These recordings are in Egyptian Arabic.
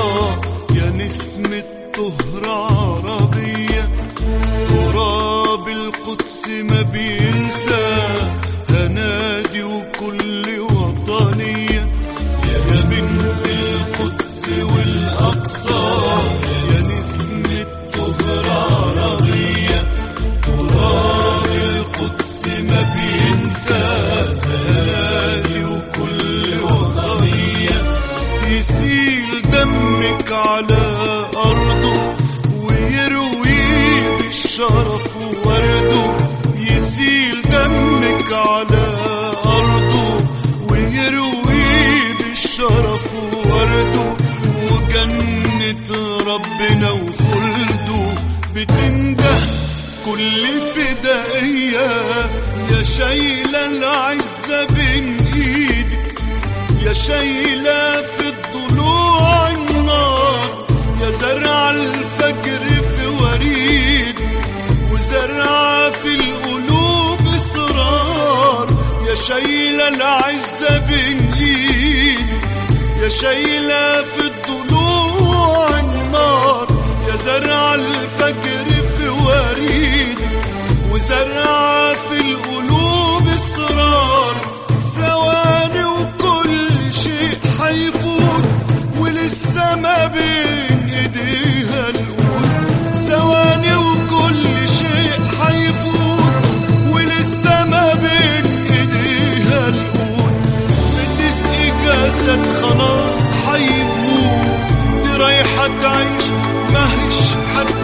يا نسمة طهر عربية تراب القدس ما بينسى هنادي وكل وطنية يا بنت القدس والأقصى يا نسمة طهر عربية تراب القدس ما بينسى هنادي وكل وطنية يسيل دمك على أرضه ويروي بالشرف وورده يسيل دمك على أرضه ويروي بالشرف وورده وجنة ربنا وخلده بتنده كل فدائية يا شايلة العزة بين ايدك يا شايلة في الضلوع النار يا زرع الفجر في وريدك وزرع في القلوب إصرار يا شايلة العزة بين ايدك يا شايلة في الضلوع النار يا زرع الفجر في وريدك وزرع في القلوب إصرار ثواني وكل شيء حيفوت ولسه ما بين ايديها القوت ثواني وكل شيء حيفوت ولسه ما بين ايديها القوت بتسقي جسد خلاص حيموت دي رايحة تعيش ماهيش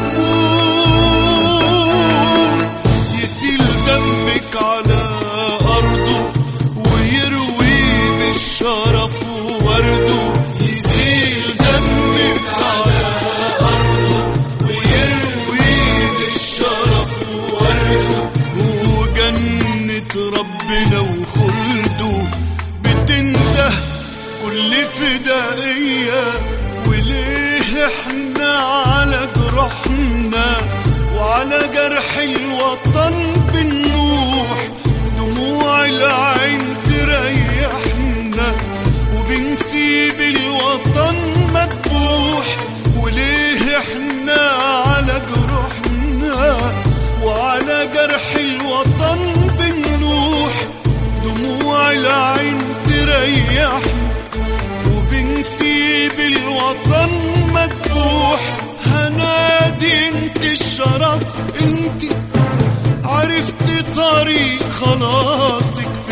حتموت يسيل دمك على أرضه ويروي بالشرف وورده يسيل دمك على أرضه ويروي بالشرف وورده وجنة ربنا وخلده بتنده كل فدائية وليه احنا على جرحنا وعلى جرح الوطن بنوح دموع العين تريحنا وبنسيب الوطن مذبوح وليه احنا على جرحنا وعلى جرح الوطن بنوح دموع العين تريحنا وبنسيب الوطن مذبوح هنادي انت الشرف انت عرفت طريق خلاصك